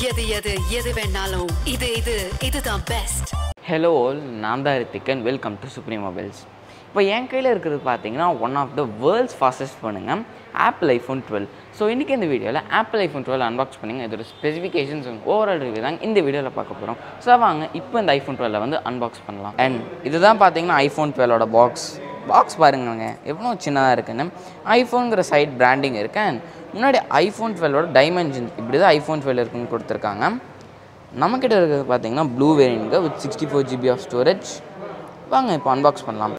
எது எது எது வேணாலும் இது இது இதுதான் பெஸ்ட் ஹலோ ஆல் நான் தான் Rithikan welcome to Supreme Mobiles இப்போ என் கையில் இருக்கிறது பார்த்தீங்கன்னா one of the world's fastest ஃபோனுங்க ஆப்பிள் ஐஃபோன் டுவெல் ஸோ இன்றைக்கி இந்த வீடியோவில் ஆப்பிள் ஐஃபோன் டுவெல் அன்பாக்ஸ் பண்ணுங்க இதோட ஸ்பெசிஃபிகேஷன்ஸ் ஓவரால் ரிவ்யூ தாங்க இந்த வீடியோவில் பார்க்க போகிறோம் ஸோ வாங்க இப்போ இந்த ஐஃபோன் டுவெல்ல வந்து அன்பாக்ஸ் பண்ணலாம் அண்ட் இதுதான் பார்த்தீங்கன்னா ஐஃபோன் டுவெலோட பாக்ஸ் பாக்ஸ் பாருங்க எவ்வளோ சின்னதாக இருக்குன்னு ஐஃபோனுங்கிற சைட் பிராண்டிங் இருக்கு அண்ட் முன்னாடி ஐஃபோன் டுவெலோட டைமென்ஷன் இப்படி தான் ஐஃபோன் டுவெல் இருக்குன்னு கொடுத்துருக்காங்க நம்மக்கிட்ட இருக்கிறது பார்த்தீங்கன்னா ப்ளூ வேரியண்ட்ங்க with sixty four GB of storage வாங்க இப்போ அன்பாக்ஸ் பண்ணலாம்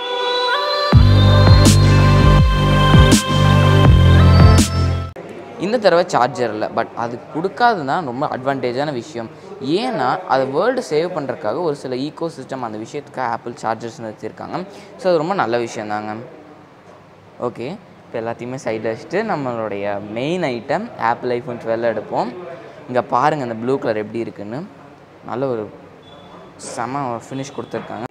இந்த தடவை சார்ஜர் இல்லை பட் அது கொடுக்காது தான் ரொம்ப அட்வான்டேஜான விஷயம் ஏன்னா அதை வேர்ல்டு சேவ் பண்ணுறதுக்காக ஒரு சில ஈகோ சிஸ்டம் அந்த விஷயத்துக்காக ஆப்பிள் சார்ஜர்ஸ் நிறுத்தியிருக்காங்க ஸோ அது ரொம்ப நல்ல விஷயம் தாங்க ஓகே இப்போ எல்லாத்தையுமே சைடில் வச்சுட்டு நம்மளுடைய main item Apple iPhone twelve எடுப்போம் இங்கே பாருங்கள் அந்த ப்ளூ கலர் எப்படி இருக்குன்னு நல்ல ஒரு செம ஃபினிஷ் கொடுத்துருக்காங்க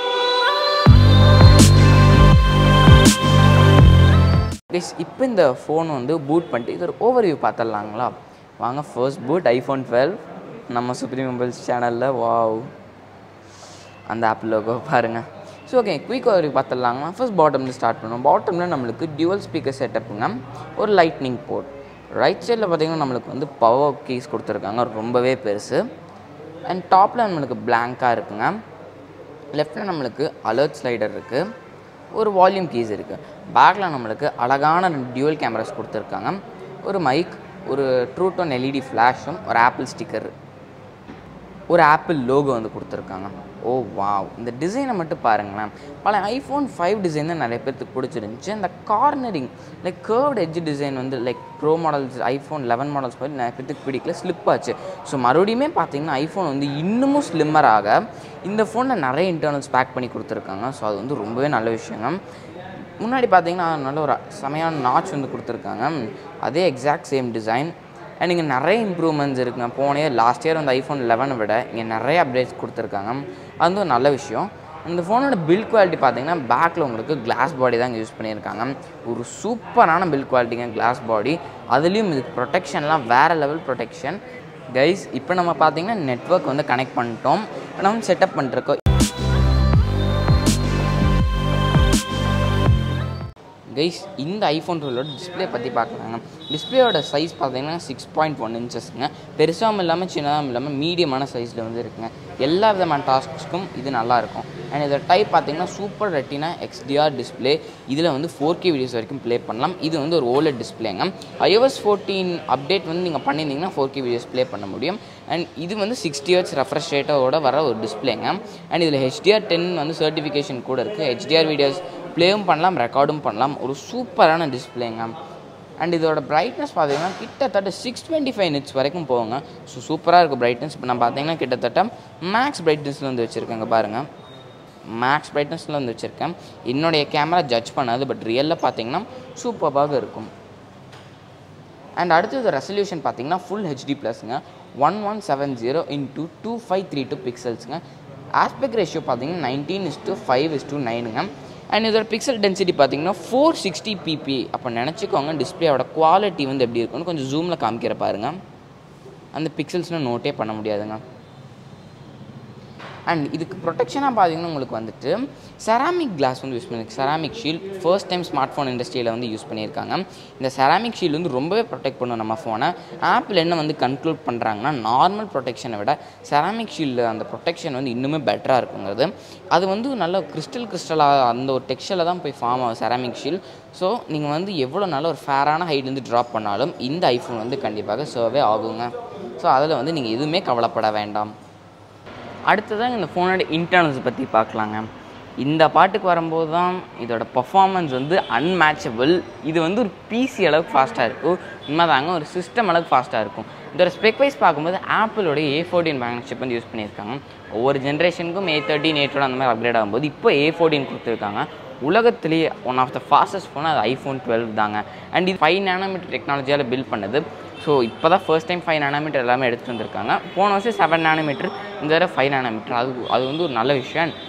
கைஸ் இப்போ இந்த ஃபோன் வந்து பூட் பண்ணிட்டு இது ஒரு ஓவர்வியூ பார்த்துடலாங்களா வாங்க ஃபர்ஸ்ட் பூட் ஐஃபோன் டுவெல் நம்ம சுப்ரீம் மொபைல்ஸ் சேனலில் வாவ் அந்த ஆப்பிள் லோகோ பாருங்கள் ஸோ ஓகே குயிக் ஓவர்வியூ பார்த்துடலாங்களா ஃபர்ஸ்ட் பாட்டம்ல ஸ்டார்ட் பண்ணுவோம் பாட்டமில் நம்மளுக்கு டியூவல் ஸ்பீக்கர் செட்டப்புங்க ஒரு லைட்னிங் போர்ட் ரைட் சைடில் பார்த்தீங்கன்னா நம்மளுக்கு வந்து பவர் கீஸ் கொடுத்துருக்காங்க ரொம்பவே பெருசு அண்ட் டாப்பில் நம்மளுக்கு பிளாங்காக இருக்குங்க லெஃப்டில் நம்மளுக்கு அலர்ட் ஸ்லைடர் இருக்குது ஒரு வால்யூம் கீஸ் இருக்குது பேக்கில் நம்மளுக்கு அழகான ரெண்டு டியூவல் கேமராஸ் கொடுத்துருக்காங்க ஒரு மைக் ஒரு ட்ரூட்டோன் எல்இடி ஃப்ளாஷும் ஒரு ஆப்பிள் ஸ்டிக்கர் ஒரு ஆப்பிள் லோகோ வந்து கொடுத்துருக்காங்க ஓ வாவ் இந்த டிசைனை மட்டும் பாருங்களேன் பல ஐஃபோன் ஃபைவ் டிசைன் தான் நிறைய பேர்த்துக்கு பிடிச்சிருந்துச்சி இந்த cornering like curved edge design வந்து like pro models iPhone eleven models மாதிரி நிறைய பேர்த்துக்கு பிடிக்கல ஸ்லிப் ஆச்சு ஸோ மறுபடியுமே பார்த்தீங்கன்னா ஐஃபோன் வந்து இன்னமும் ஸ்லிம்மராக இந்த ஃபோனில் நிறைய இன்டர்னல்ஸ் பேக் பண்ணி கொடுத்துருக்காங்க ஸோ அது வந்து ரொம்பவே நல்ல விஷயங்க முன்னாடி பார்த்தீங்கன்னா நல்ல ஒரு செமையான நாச் வந்து கொடுத்துருக்காங்க அதே எக்ஸாக்ட் சேம் டிசைன் அண்ட் இங்கே நிறைய இம்ப்ரூவ்மெண்ட்ஸ் இருக்குங்க போன இயர் லாஸ்ட் இயர் வந்து ஐஃபோன் லெவனை விட இங்கே நிறைய அப்டேட்ஸ் கொடுத்துருக்காங்க அது வந்து ஒரு நல்ல விஷயம் இந்த ஃபோனோட பில்ட் குவாலிட்டி பார்த்தீங்கன்னா பேக்கில் உங்களுக்கு கிளாஸ் பாடி தான் யூஸ் பண்ணியிருக்காங்க ஒரு சூப்பரான பில்ட் குவாலிட்டிங்க கிளாஸ் பாடி அதுலேயும் இதுக்கு ப்ரொடெக்ஷன்லாம் வேறு லெவல் ப்ரொடெக்ஷன் கைஸ் இப்போ நம்ம பார்த்தீங்கன்னா நெட்ஒர்க் வந்து கனெக்ட் பண்ணிட்டோம் நம்ம செட்டப் பண்ணிருக்கோம் கைஸ் இந்த ஐஃபோன் டுவெலோட டிஸ்பிளே பற்றி பார்க்கலாங்க டிஸ்பிளேயோட சைஸ் பார்த்தீங்கன்னா சிக்ஸ் பாயிண்ட் ஒன் இன்ச்சஸ்ங்க பெருசாகவும் இல்லாமல் சின்னதாகவும் இல்லாமல் மீடியமான சைஸில் வந்து இருக்குங்க எல்லா விதமான டாஸ்க்ஸ்க்கும் இது நல்லாயிருக்கும் அண்ட் இதோட டைப் பார்த்தீங்கன்னா சூப்பர் ரெட்டினா எக்ஸ்டிஆர் டிஸ்பிளே இதில் வந்து ஃபோர் கே வீடியோஸ் வரைக்கும் ப்ளே பண்ணலாம் இது வந்து ஒரு ஓலட் டிஸ்பிளேங்க ஐஓஎஸ் ஃபோர்டீன் அப்டேட் வந்து நீங்கள் பண்ணியிருந்தீங்கன்னா ஃபோர் கே வீடியோஸ் ப்ளே பண்ண முடியும் அண்ட் இது வந்து சிக்ஸ்டி ஹர்ட்ஸ் ரெஃப்ரெஷ் ரேட்டோட வர ஒரு டிஸ்பிளேங்க அண்ட் இதில் ஹெச்டிஆர் டென் வந்து சர்டிஃபிகேஷன் கூட இருக்குது ஹெச்டிஆர் வீடியோஸ் ப்ளேவும் பண்ணலாம் ரெக்கார்டும் பண்ணலாம் ஒரு சூப்பரான டிஸ்பிளேங்க அண்ட் இதோட பிரைட்னஸ் பார்த்தீங்கன்னா கிட்டத்தட்ட சிக்ஸ் டுவெண்ட்டி ஃபைவ் நிட்ஸ் வரைக்கும் போகுங்க ஸோ சூப்பராக இருக்கும் பிரைட்னஸ் இப்போ நான் பார்த்தீங்கன்னா கிட்டத்தட்ட மேக்ஸ் பிரைட்னஸில் வந்து வச்சுருக்கேங்க பாருங்கள் மேக்ஸ் பிரைட்னஸில் வந்து வச்சுருக்கேன் என்னுடைய கேமரா ஜட்ஜ் பண்ணாது பட் ரியலில் பார்த்தீங்கன்னா சூப்பராக இருக்கும் அண்ட் அடுத்தது ரெசல்யூஷன் பார்த்தீங்கன்னா ஃபுல் ஹெச்டி ப்ளஸ்ங்க one one seven zero into two five three two பிக்சல்ஸுங்க ஆஸ்பெக்ட் ரேஷியோ பார்த்தீங்கன்னா nineteen is two five is two நைனுங்க அண்ட் இதோட பிக்சல் டென்சிட்டி பார்த்தீங்கன்னா ஃபோர் சிக்ஸ்டி பிபி அப்போ நினச்சிக்கோங்க டிஸ்பிளேயோட குவாலிட்டி வந்து எப்படி இருக்குன்னு கொஞ்சம் ஜூமில் காமிக்கிற பாருங்க அந்த பிக்சல்ஸ்னால் நோட்டே பண்ண முடியாதுங்க அண்ட் இதுக்கு ப்ரொடெக்ஷனாக பார்த்தீங்கன்னா உங்களுக்கு வந்துட்டு செராமிக் கிளாஸ் வந்து யூஸ் பண்ணியிருக்கு ceramic shield first time smart phone இண்டஸ்ட்ரியில் வந்து யூஸ் பண்ணியிருக்காங்க இந்த செராமிக் ஷீல்டு வந்து ரொம்பவே ப்ரொடெக்ட் பண்ணும் நம்ம ஃபோனை ஆப்பிள் என்ன வந்து கன்க்ளூட் பண்ணுறாங்கன்னா நார்மல் ப்ரொடெக்ஷனை விட செராமிக் ஷீல்டு அந்த ப்ரொடெக்ஷன் வந்து இன்னுமே பெட்டராக இருக்குங்கிறது அது வந்து நல்ல கிறிஸ்டல் கிறிஸ்டலாக அந்த ஒரு டெக்ஸ்டரில் தான் போய் ஃபார்ம் ஆகும் செராமிக் ஷீல்ட் ஸோ நீங்கள் வந்து எவ்வளோ நல்ல ஒரு ஃபேரான ஹைட்லேருந்து ட்ராப் பண்ணாலும் இந்த ஐஃபோன் வந்து கண்டிப்பாக சர்வே ஆகுங்க ஸோ அதில் வந்து நீங்கள் எதுவுமே கவலைப்பட வேண்டாம் அடுத்ததாக இந்த ஃபோனோட இன்டர்னல்ஸ் பற்றி பார்க்கலாங்க இந்த பாட்டுக்கு வரும்போது தான் இதோட பர்ஃபார்மன்ஸ் வந்து அன்மேட்சபிள் இது வந்து ஒரு பிசி அளவுக்கு ஃபாஸ்ட்டாக இருக்கும் உண்மைதாங்க ஒரு சிஸ்டம் அளவுக்கு ஃபாஸ்ட்டாக இருக்கும் இதோட ஸ்பெக் வைஸ் பார்க்கும்போது ஆப்பிளோட ஏ ஃபோர்டீன் பேங்க் சிப் வந்து யூஸ் பண்ணியிருக்காங்க ஒவ்வொரு ஜென்ரேஷனுக்கும் ஏ தேர்ட்டின் ஏ டுவெல் அந்த மாதிரி அப்கிரேட் ஆகும்போது இப்போ ஏ ஃபோர்டீன் கொடுத்துருக்காங்க உலகத்திலேயே one of the fastest phone அது ஐஃபோன் டுவெல் தாங்க அண்ட் இது ஃபைவ் நேனோமீட்டர் டெக்னாலஜியால் பில்ட் பண்ணது ஸோ இப்போ தான் ஃபர்ஸ்ட் டைம் ஃபைவ் நேனோமீட்டர் எல்லாமே எடுத்துகிட்டு வந்திருக்காங்க போன வருஷம் செவன் நேனோமீட்டர் இந்த தடவை ஃபைவ் நேனோமீட்டர் அது அது வந்து ஒரு நல்ல விஷயம்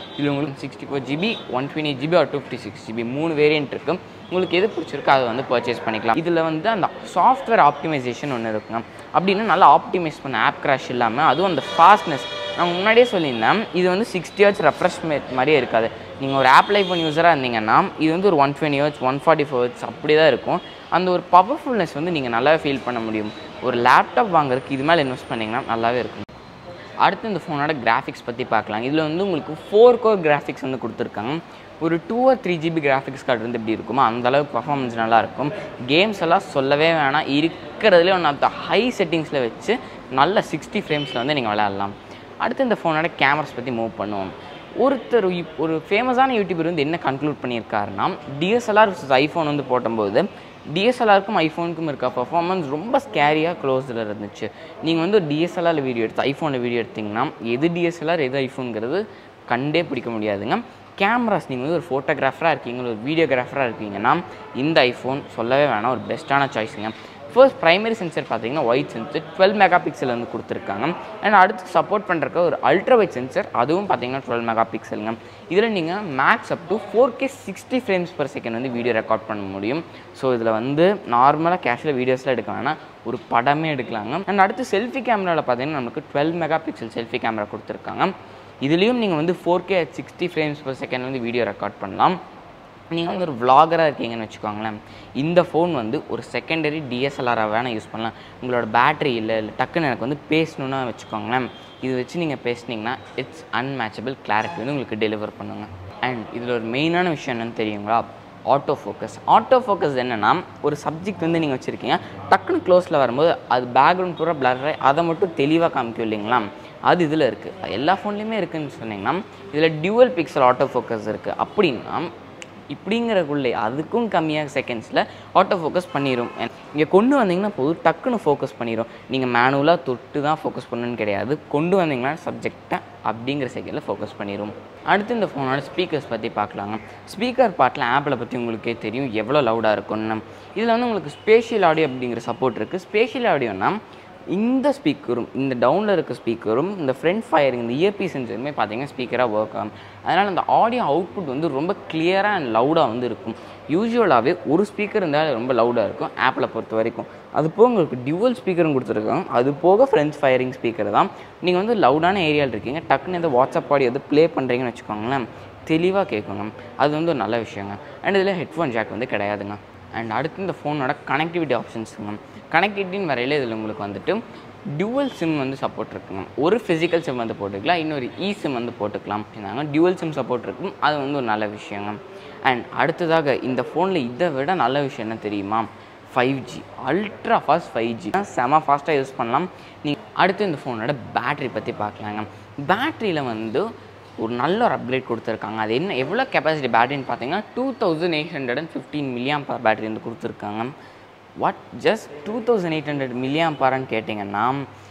இதில் உங்களுக்கு sixty four GB one twenty GB ஒரு டூ ஃபிஃப்டி சிக்ஸ் ஜிபி மூணு வேரியன்ட் இருக்கும் உங்களுக்கு எது பிடிச்சிருக்கோ அதை வந்து பர்ச்சேஸ் பண்ணிக்கலாம் இதில் வந்து அந்த சாஃப்ட்வேர் ஆப்டிமைசேஷன் ஒன்று இருக்குங்க அப்படின்னா நல்லா ஆப்டிமைஸ் பண்ண ஆப் கிராஷ் இல்லாமல் அதுவும் அந்த ஃபாஸ்ட்னஸ் நான் முன்னாடியே சொல்லியிருந்தேன் இது வந்து சிக்ஸ்டி ஹர்ட்ஸ் ரெஃப்ரெஷ்மெண்ட் மாதிரியே இருக்காது நீங்கள் ஒரு ஆப் லைஃப் யூஸராக இருந்தீங்கன்னா இது வந்து ஒரு one twenty hertz one forty four hertz அப்படி தான் இருக்கும் அந்த ஒரு பவர்ஃபுல்னஸ் வந்து நீங்கள் நல்லாவே ஃபீல் பண்ண முடியும் ஒரு லேப்டாப் வாங்குறதுக்கு இது மேலே இன்வெஸ்ட் பண்ணிங்கன்னா நல்லாவே இருக்கும் அடுத்து இந்த ஃபோனோட கிராஃபிக்ஸ் பற்றி பார்க்கலாம் இதில் வந்து உங்களுக்கு ஃபோர் கோர் கிராஃபிக்ஸ் வந்து கொடுத்துருக்காங்க ஒரு two or three GB graphics card வந்து எப்படி இருக்குமோ அந்த அளவுக்கு பர்ஃபார்மன்ஸ் நல்லாயிருக்கும் கேம்ஸ் எல்லாம் சொல்லவே வேணாம் இருக்கிறதுலே ஒன் ஆஃப் த ஹை செட்டிங்ஸில் வச்சு நல்ல சிக்ஸ்டி ஃப்ரேம்ஸில் வந்து நீங்கள் விளையாடலாம் அடுத்து இந்த ஃபோனோட கேமராஸ் பற்றி மூவ் பண்ணுவோம் ஒருத்தர் இப்- ஒரு ஃபேமஸான யூடியூபர் வந்து என்ன கன்க்ளூட் பண்ணியிருக்காருன்னா டிஎஸ்எல்ஆர் ஐஃபோன் வந்து போடும்போது டிஎஸ்எல்ஆருக்கும் ஐஃபோனுக்கும் இருக்க பர்ஃபார்மன்ஸ் ரொம்ப ஸ்கேரியாக க்ளோஸில் இருந்துச்சு நீங்கள் வந்து டிஎஸ்எல்ஆரில் வீடியோ எடுத்து ஐஃபோனில் வீடியோ எடுத்தீங்கன்னா எது டிஎஸ்எல்ஆர் எது ஐஃபோனுங்கிறது கண்டே பிடிக்க முடியாதுங்க கேமராஸ் நீங்கள் வந்து ஒரு ஃபோட்டோகிராஃபராக இருக்கீங்க ஒரு வீடியோகிராஃபராக இருக்கீங்கன்னா இந்த ஐஃபோன் சொல்லவே வேணாம் ஒரு பெஸ்ட்டான சாய்ஸுங்க ஃபர்ஸ்ட் பிரைமரி சென்சர் பார்த்தீங்கன்னா white sensor twelve mega pixel வந்து கொடுத்துருக்காங்க அண்ட் அடுத்து சப்போர்ட் பண்ணுறக்க ஒரு அல்ட்ரா வைட் சென்சர் அதுவும் பார்த்தீங்கன்னா டுவெல் மெகா பிக்சலுங்க இதில் நீங்கள் max up to four K sixty frames per second வந்து வீடியோ ரெக்கார்ட் பண்ண முடியும் ஸோ இதில் வந்து நார்மலாக கேஷுவல் வீடியோஸ்லாம் எடுக்க வேணாம் ஒரு படமே எடுக்கலாங்க அண்ட் அடுத்து செல்ஃபி கேமராவில் பார்த்தீங்கன்னா நமக்கு twelve mega pixel selfie camera கொடுத்துருக்காங்க இதுலேயும் நீங்கள் வந்து four K sixty frames per second வந்து வீடியோ ரெக்கார்ட் பண்ணலாம் நீங்கள் வந்து ஒரு vlogger-ஆ இருக்கீங்கன்னு வச்சுக்கோங்களேன் இந்த ஃபோன் வந்து ஒரு செகண்டரி டிஎஸ்எல்ஆராக வேணால் யூஸ் பண்ணலாம் உங்களோட பேட்டரி இல்லை இல்லை டக்குன்னு எனக்கு வந்து பேசணுன்னா வச்சுக்கோங்களேன் இது வச்சு நீங்கள் பேசுனீங்கன்னா இட்ஸ் அன்மேட்சபிள் கிளாரிட்டி வந்து உங்களுக்கு டெலிவர் பண்ணுங்க அண்ட் இதில் ஒரு மெயினான விஷயம் என்னன்னு தெரியுங்களா ஆட்டோ ஃபோக்கஸ் ஆட்டோ ஃபோக்கஸ் என்னென்னா ஒரு சப்ஜெக்ட் வந்து நீங்கள் வச்சுருக்கீங்க டக்குன்னு க்ளோஸில் வரும்போது அது பேக்ரவுண்ட் பூரா blur ஆகி அதை மட்டும் தெளிவாக காமிக்கும் இல்லைங்களா அது இதில் இருக்குது எல்லா ஃபோன்லேயுமே இருக்குதுன்னு சொன்னீங்கன்னா இதில் டியூவல் பிக்சல் ஆட்டோ ஃபோக்கஸ் இருக்குது அப்படின்னா இப்படிங்கிறக்குள்ளே அதுக்கும் கம்மியாக செகண்ட்ஸில் ஆட்டோ ஃபோக்கஸ் பண்ணிடும் இங்கே கொண்டு வந்தீங்கன்னா போதும் டக்குன்னு ஃபோக்கஸ் பண்ணிடும் நீங்கள் மேனுவலாக தொட்டு தான் ஃபோக்கஸ் பண்ணணும்னு கிடையாது கொண்டு வந்தீங்கன்னா சப்ஜெக்டை அப்படிங்கிற செகண்டில் ஃபோக்கஸ் பண்ணிடும் அடுத்து இந்த ஃபோனோட ஸ்பீக்கர்ஸ் பற்றி பார்க்கலாங்க ஸ்பீக்கர் பாட்டில் ஆப்பில் பற்றி உங்களுக்கே தெரியும் எவ்வளோ லவுடாக இருக்கும்னு இதில் வந்து உங்களுக்கு ஸ்பேஷியல் ஆடியோ அப்படிங்கிற சப்போர்ட் இருக்குது ஸ்பேஷியல் ஆடியோனா இந்த ஸ்பீக்கரும் இந்த டவுனில் இருக்க ஸ்பீக்கரும் இந்த ஃப்ரண்ட் ஃபயரிங் இந்த இயர்பீஸ் சென்சருமே பார்த்தீங்கன்னா ஸ்பீக்கராக ஒர்க் ஆகும் அதனால் அந்த ஆடியோ அவுட்புட் வந்து ரொம்ப கிளியராக அண்ட் லவுடாக வந்து இருக்கும் யூஸ்வலாகவே ஒரு ஸ்பீக்கர் இருந்தால் ரொம்ப லவுடாக இருக்கும் ஆப்பில் பொறுத்த வரைக்கும் அது போக உங்களுக்கு டியூவல் ஸ்பீக்கரும் கொடுத்துருக்காங்க அது போக ஃப்ரண்ட் ஃபயரிங் ஸ்பீக்கர் தான் நீங்கள் வந்து லவுடான ஏரியாவில் இருக்கீங்க டக்குன்னு இந்த வாட்ஸ்அப் ஆடியோ வந்து ப்ளே பண்ணுறீங்கன்னு வச்சுக்கோங்களேன் தெளிவாக கேட்குங்க அது வந்து ஒரு நல்ல விஷயங்க அண்ட் இதில் ஹெட்ஃபோன் ஜாக் வந்து கிடையாதுங்க அண்ட் அடுத்து இந்த ஃபோனோட கனெக்டிவிட்டி ஆப்ஷன்ஸுங்க கனெக்டிவிட்டின்னு வரையில இதில் உங்களுக்கு வந்துட்டு டியூவல் சிம் வந்து சப்போர்ட் இருக்குங்க ஒரு ஃபிசிக்கல் சிம் வந்து போட்டுக்கலாம் இன்னொரு இ சிம் வந்து போட்டுக்கலாம் அப்படின்னாங்க டியூவல் சிம் சப்போர்ட் இருக்கும் அது வந்து ஒரு நல்ல விஷயங்க அண்ட் அடுத்ததாக இந்த ஃபோனில் இதை விட நல்ல விஷயம் என்ன தெரியுமா five G ultra fast five G செம ஃபாஸ்ட்டாக யூஸ் பண்ணலாம் நீங்கள் அடுத்து இந்த ஃபோனோட பேட்டரி பற்றி பார்க்கலாங்க பேட்டரியில் வந்து ஒரு நல்ல ஒரு அப்கிரேட் கொடுத்துருக்காங்க அது என்ன எவ்வளோ கெப்பாசிட்டி பேட்டரின்னு பார்த்தீங்கன்னா two thousand eight hundred and fifteen milliamp battery வந்து கொடுத்துருக்காங்க what just two thousand eight hundred milliamp பாரான்னு கேட்டிங்கன்னா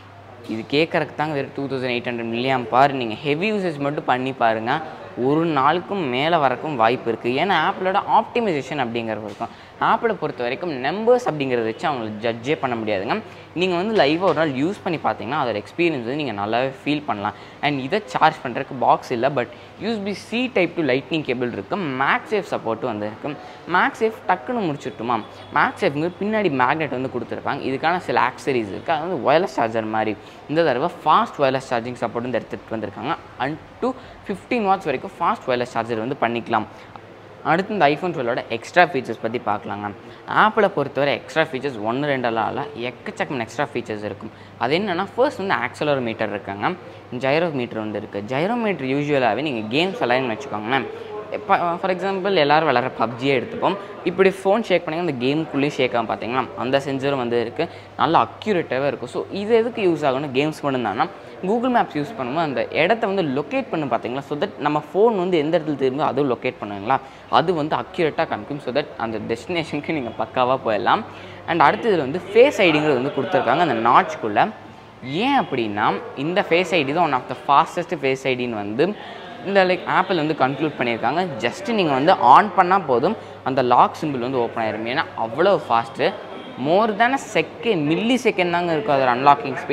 இது கேட்குறக்கு தாங்க வெறும் two thousand eight hundred milliamp பார் நீங்கள் ஹெவி யூசேஜ் மட்டும் பண்ணி பாருங்கள் ஒரு நாளுக்கும் மேலே வரக்கும் வாய்ப்பு இருக்குது ஏன்னா ஆப்பிளோட ஆப்டிமைசேஷன் அப்படிங்கிறது இருக்கும் ஆப்பிளை பொறுத்த வரைக்கும் நம்பர்ஸ் அப்படிங்கிறத வச்சு அவங்களை ஜட்ஜே பண்ண முடியாதுங்க நீங்கள் வந்து லைவாக ஒரு நாள் யூஸ் பண்ணி பார்த்தீங்கன்னா அதோட எக்ஸ்பீரியன்ஸ் வந்து நீங்கள் நல்லாவே ஃபீல் பண்ணலாம் அண்ட் இதை சார்ஜ் பண்ணுறதுக்கு பாக்ஸ் இல்லை but USB C type to lightning cable இருக்குது மேக்ஸேஃப் சப்போர்ட்டும் வந்து இருக்குது மேக்ஸேஃப் டக்குன்னு முடிச்சுட்டுமா மேக்ஸேஃப்ங்க பின்னாடி மேக்னெட் வந்து கொடுத்துருப்பாங்க இதுக்கான சில ஆக்சரிஸ் இருக்குது அது வந்து ஒயர்லெஸ் சார்ஜர் மாதிரி இந்த தடவை ஃபாஸ்ட் ஒயர்லெஸ் சார்ஜிங் சப்போர்ட் வந்து எடுத்துகிட்டு வந்திருக்காங்க அண்ட் டு ஃபிஃப்டீன் வாட்ஸ் வரைக்கும் ஃபாஸ்ட் ஒயர்லெஸ் சார்ஜர் வந்து பண்ணிக்கலாம் அடுத்து இந்த ஐஃபோன் டுவெல்லோட எக்ஸ்ட்ரா ஃபீச்சர்ஸ் பற்றி பார்க்கலாங்க ஆப்பிளை பொறுத்தவரை எக்ஸ்ட்ரா ஃபீச்சர்ஸ் ஒன்று ரெண்டெல்லாம் இல்லை எக்கச்சக்கம் எக்ஸ்ட்ரா ஃபீச்சர்ஸ் இருக்கும் அது என்னென்னா ஃபர்ஸ்ட் வந்து ஆக்சலர் மீட்டர் இருக்காங்க ஜைரோ மீட்டர் வந்து இருக்குது ஜைரோ மீட்டர் யூஸ்வலாகவே நீங்கள் கேம்ஸ் விளையாடுன்னு வச்சுக்கோங்களேன் இப்போ ஃபார் எக்ஸாம்பிள் எல்லோரும் விளாட்ற பப்ஜியே எடுத்துப்போம் இப்படி ஃபோன் ஷேக் பண்ணி அந்த கேமுக்குள்ளேயே ஷேக் ஆகும் பார்த்தீங்களா அந்த சென்சரும் வந்து இருக்குது நல்லா அக்யூரேட்டாகவே இருக்கும் ஸோ இது எதுக்கு யூஸ் ஆகணும் கேம்ஸ் மட்டும்தானா கூகுள் மேப்ஸ் யூஸ் பண்ணும்போது அந்த இடத்த வந்து லொக்கேட் பண்ணு பார்த்தீங்களா ஸோ தட் நம்ம ஃபோன் வந்து எந்த இடத்துல திரும்போ அதுவும் லொக்கேட் பண்ணுங்களா அது வந்து அக்யூரேட்டாக காமிக்கும் ஸோ தட் அந்த டெஸ்டினேஷனுக்கு நீங்கள் பக்காவாக போயிடலாம் அண்ட் அடுத்தது வந்து ஃபேஸ் ஐடிங்கிறது வந்து கொடுத்துருக்காங்க அந்த நாட்ச்குள்ளே ஏன் அப்படின்னா இந்த ஃபேஸ் ஐடி தான் one of the fastest face ஐடின்னு வந்து இந்த லைக் ஆப்பிள் வந்து கன்க்ளூட் பண்ணியிருக்காங்க ஜஸ்ட் நீங்கள் வந்து ஆன் பண்ணால் போதும் அந்த லாக் சிம்பிள் வந்து ஓப்பன் ஆயிரும் ஏன்னா அவ்வளோ fast more than second millisecond தாங்க இருக்கும் அதோட அன்லாக்கிங் ஸ்பீட்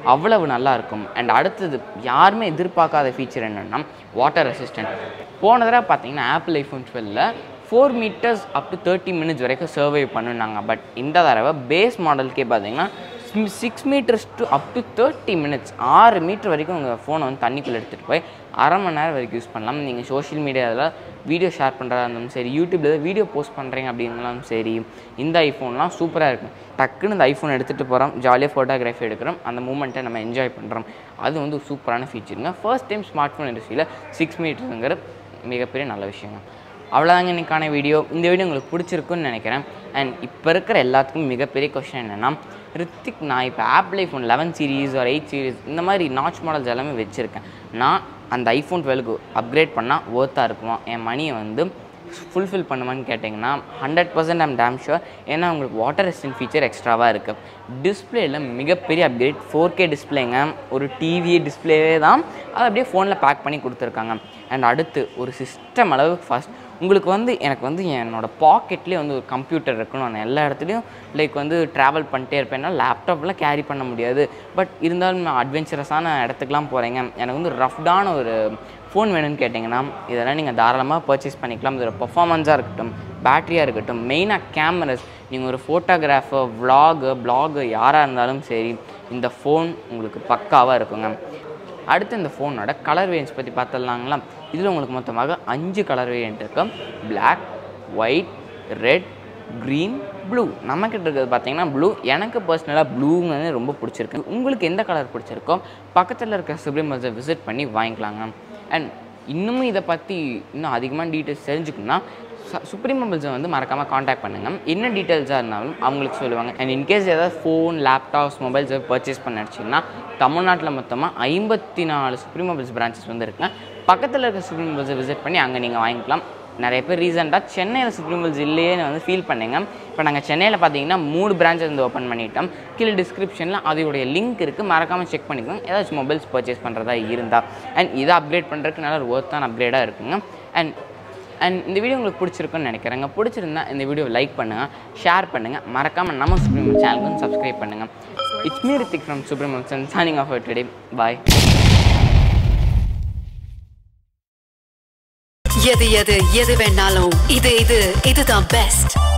அவ்வளவு நல்லா இருக்கும் அண்ட் அடுத்தது யாருமே எதிர்பார்க்காத ஃபீச்சர் என்னென்னா வாட்டர் ரெசிஸ்டன்ட் போன தடவை பார்த்தீங்கன்னா ஆப்பிள் ஐஃபோன் டுவெல்ல four meters up to thirty minutes வரைக்கும் சர்வை பண்ணுனாங்க பட் இந்த தடவை பேஸ் மாடலுக்கே பார்த்தீங்கன்னா six meters to up to thirty minutes ஆறு மீட்டர் வரைக்கும் உங்கள் ஃபோனை வந்து தண்ணிக்குள்ளே எடுத்துகிட்டு போய் அரை மணி நேரம் வரைக்கும் யூஸ் பண்ணலாம் நீங்கள் சோஷியல் மீடியாவில் வீடியோ ஷேர் பண்ணுறதா இருந்தாலும் சரி யூடியூப்பில் வீடியோ போஸ்ட் பண்ணுறீங்க அப்படின்னாலும் சரி இந்த ஐஃபோன்லாம் சூப்பராக இருக்கும் டக்குன்னு இந்த ஐஃபோன் எடுத்துகிட்டு போகிறோம் ஜாலியாக ஃபோட்டோகிராஃபி எடுக்கிறோம் அந்த மூமெண்ட்டை நம்ம என்ஜாய் பண்ணுறோம் அது வந்து ஒரு சூப்பரான ஃபீச்சருங்க ஃபர்ஸ்ட் டைம் ஸ்மார்ட் ஃபோன் இண்டஸ்ட்ரியில் சிக்ஸ் மீட்டருங்கிற மிகப்பெரிய நல்ல விஷயங்க அவ்வளோதாங்க இன்னைக்கான வீடியோ இந்த வீடியோ உங்களுக்கு பிடிச்சிருக்குன்னு நினைக்கிறேன் அண்ட் இப்போ இருக்கிற எல்லாத்துக்கும் மிகப்பெரிய கொஷின் என்னென்னா ரித்திக் நான் இப்போ ஆப்பிள் ஐஃபோன் லெவன் சீரீஸ் ஒரு எயிட் சீரீஸ் இந்த மாதிரி நாச் மாடல்ஸ் எல்லாமே வச்சுருக்கேன் நான் அந்த ஐஃபோன் டுவெல்க்கு அப்கிரேட் பண்ணால் ஒர்த்தாக இருக்குமா என் மணியை வந்து ஃபுல்ஃபில் பண்ணுமான்னு கேட்டிங்கன்னா hundred percent I'm damn sure ஏன்னா உங்களுக்கு வாட்டர் ரெசிஸ்டன்ட் ஃபீச்சர் எக்ஸ்ட்ராவாக இருக்குது டிஸ்பிளேயில் மிகப்பெரிய அப்கிரேட் ஃபோர் கே டிஸ்பிளேங்க ஒரு டிவி டிஸ்பிளேவே தான் அதை அப்படியே ஃபோனில் பேக் பண்ணி கொடுத்துருக்காங்க அண்ட் அடுத்து ஒரு சிஸ்டம் அளவுக்கு ஃபாஸ்ட் உங்களுக்கு வந்து எனக்கு வந்து என்னோடய பாக்கெட்லேயே வந்து ஒரு கம்ப்யூட்டர் இருக்கணும் நான் எல்லா இடத்துலையும் லைக் வந்து ட்ராவல் பண்ணிட்டே இருப்பேன்னா லேப்டாப்லாம் கேரி பண்ண முடியாது பட் இருந்தாலும் நான் அட்வென்ச்சரஸான இடத்துக்குலாம் போகிறேங்க எனக்கு வந்து ரஃப்டான ஒரு ஃபோன் வேணும்னு கேட்டிங்கன்னா இதெல்லாம் நீங்கள் தாராளமாக பர்ச்சேஸ் பண்ணிக்கலாம் இதோட பர்ஃபார்மன்ஸாக இருக்கட்டும் பேட்டரியாக இருக்கட்டும் மெயினாக கேமராஸ் நீங்கள் ஒரு ஃபோட்டோகிராஃபர் vlogger blogger யாராக இருந்தாலும் சரி இந்த ஃபோன் உங்களுக்கு பக்காவாக இருக்குங்க அடுத்து இந்த ஃபோனோட கலர் வேரியன்ஸ் பற்றி பார்த்துடலாங்களா இதில் உங்களுக்கு மொத்தமாக அஞ்சு கலர் வேரியன்ட் இருக்கு Black white red green blue நம்மக்கிட்ட இருக்கிறது பார்த்தீங்கன்னா ப்ளூ எனக்கு பர்சனலாக ப்ளூங்கிறது ரொம்ப பிடிச்சிருக்கு உங்களுக்கு எந்த கலர் பிடிச்சிருக்கோ பக்கத்தில் இருக்க சுப்ரீமல்ஸை விசிட் பண்ணி வாங்கிக்கலாங்க அண்ட் இன்னமும் இதை பற்றி இன்னும் அதிகமாக டீட்டெயில்ஸ் தெரிஞ்சுக்கணும்னா சுப்ரீம் மொபைல்ஸை வந்து மறக்காமல் காண்டாக்ட் பண்ணுங்கள் என்ன டீட்டெயில்ஸாக இருந்தாலும் அவங்களுக்கு சொல்லுவாங்க அண்ட் இன்கேஸ் ஏதாவது ஃபோன் லேப்டாப்ஸ் மொபைல்ஸ் பர்ச்சேஸ் பண்ண நினச்சிங்கன்னா தமிழ்நாட்டில் மொத்தமாக ஐம்பத்தி நாலு சுப்ரீம் மொபைல்ஸ் பிரான்ச்சஸ் வந்து இருக்குங்க பக்கத்தில் இருக்க சுப்ரீம் மொபைல்ஸை விசிட் பண்ணி அங்கே நீங்கள் வாங்கிக்கலாம் நிறைய பேர் ரீசெண்டாக சென்னையில் சுப்ரீம் மொபைல்ஸ் இல்லையேன்னு வந்து ஃபீல் பண்ணீங்க இப்போ நாங்கள் சென்னையில் பார்த்தீங்கன்னா மூணு பிரான்ச்சஸ் வந்து ஓப்பன் பண்ணிட்டோம் கீழே டிஸ்கிரிப்ஷனில் அதோடைய லிங்க் இருக்குது மறக்காமல் செக் பண்ணிக்கோங்க ஏதாச்சும் மொபைல்ஸ் பர்ச்சேஸ் பண்ணுறதா இருந்தால் அண்ட் இதை அப்கிரேட் பண்ணுறதுக்கு நல்ல ஒரு ஒர்த்தான அப்கிரேடாக இருக்குங்க அண்ட் அண்ட் இந்த வீடியோ உங்களுக்கு பிடிச்சிருக்குன்னு நினைக்கிறேங்க பிடிச்சிருந்தா இந்த வீடியோ லைக் பண்ணுங்கள் ஷேர் பண்ணுங்கள் மறக்காமல் நம்ம சுப்ரீம் சேனலுக்கும் சப்ஸ்கிரைப் பண்ணுங்கள் it's me Rithik from Supreme signing off today bye எது எது எது வேணாலும் இது இது இதுதான் பெஸ்ட்